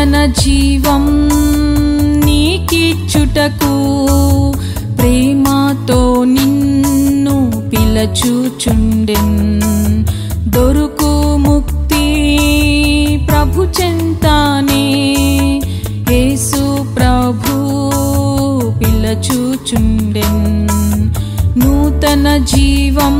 నూతన జీవం నీకిచ్చుటకు ప్రేమతో నిన్ను పిలచుచుండెన్ దొరుకు ముక్తి ప్రభు చెంతానే యేసు ప్రభు పిలచుచుండెన్ నూతన జీవం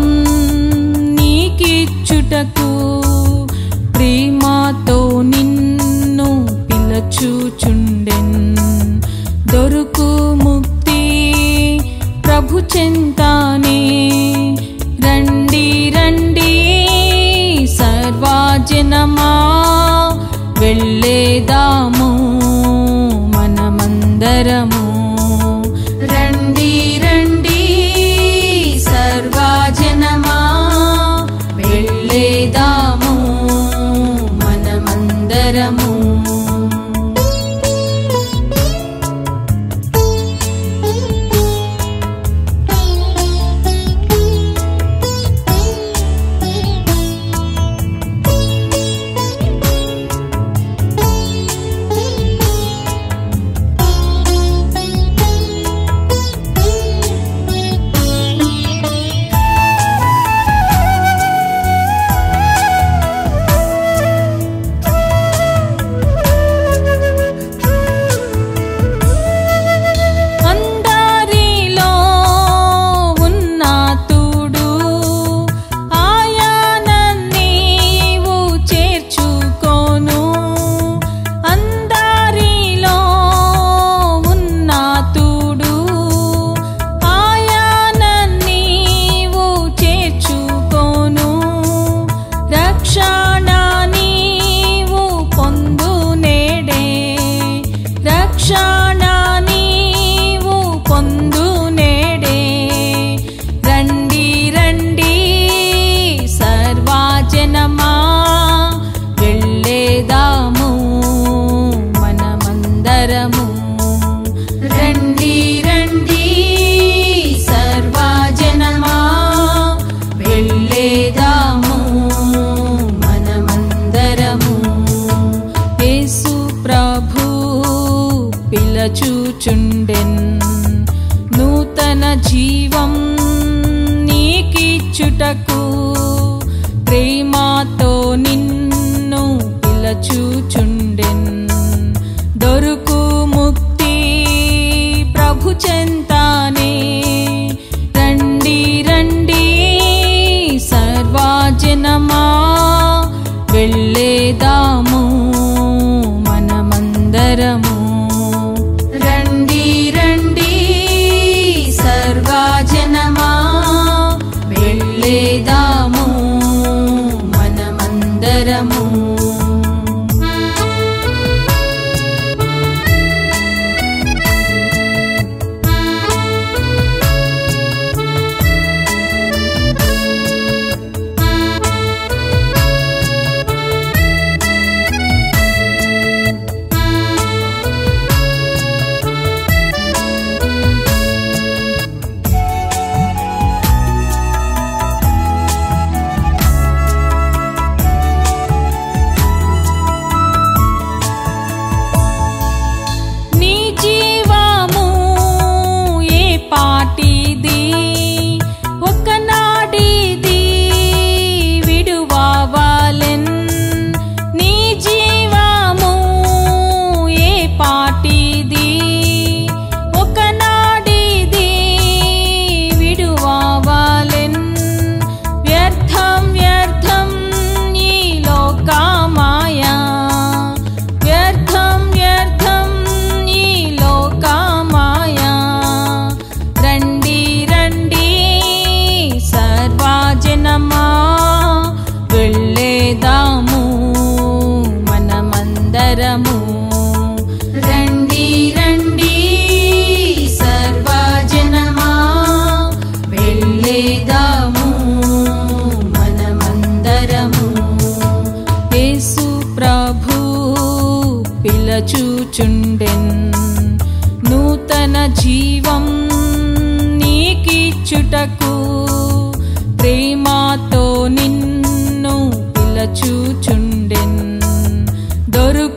నీకిచ్చుటకు ప్రేమతో నిన్ను పిలచుచుండెన్ దొరుకు ముక్తి ప్రభు చెంతానే రండి రండి సర్వాజనమా వెళ్ళేదాము మనమందరము రండి రండి సర్వాజనమా వెళ్ళేదాము మనమందరము అందరిలో ఉన్నతుడు ఆయన నీవు చేర్చుకోను అందరిలో ఉన్నతుడు ఆయన నీవు చేర్చుకోను రక్షణ నీవు పొందు నేడే రక్షణ నీవు పొందు నేడే రండి రండి సర్వాజనమా వెళ్ళేదాము మనమందరము రండి రండి సర్వాజనమా వెళ్ళేదాము మనమందరము యేసు ప్రభు పిలచుచుండెన్ నూతన జీవం నీకిచ్చుటకు ప్రేమతో నిన్ను పిలచుచుండెన్ దొరుకు ముక్తి ప్రభు చెంతానే రండి రండి సర్వాజనమా వెళ్ళేదాము మనమందరము రండి రండి సర్వాజనమా వెళ్ళేదాము మనమందరము నీ జీవము ఏ పాటిది ఒకనాడిది విడువావాలెన్ నీ జీవము ఏ పాటిది ఒకనాడిది విడువావాలెన్ వ్యర్థం వ్యర్థం ఈ లోకమాయా వ్యర్థం వ్యర్థం ఈ లోకమాయా రండి రండి సర్వాజనమా వెళ్ళేదాము మనమందరము రండి రండి సర్వాజనమా వెళ్ళేదాము మనమందరము యేసు ప్రభు పిలచుచుండెన్ నూతన జీవం నీకిచ్చుటకు ప్రేమతో నిన్ను పిలచుచుండెన్ దొరుకు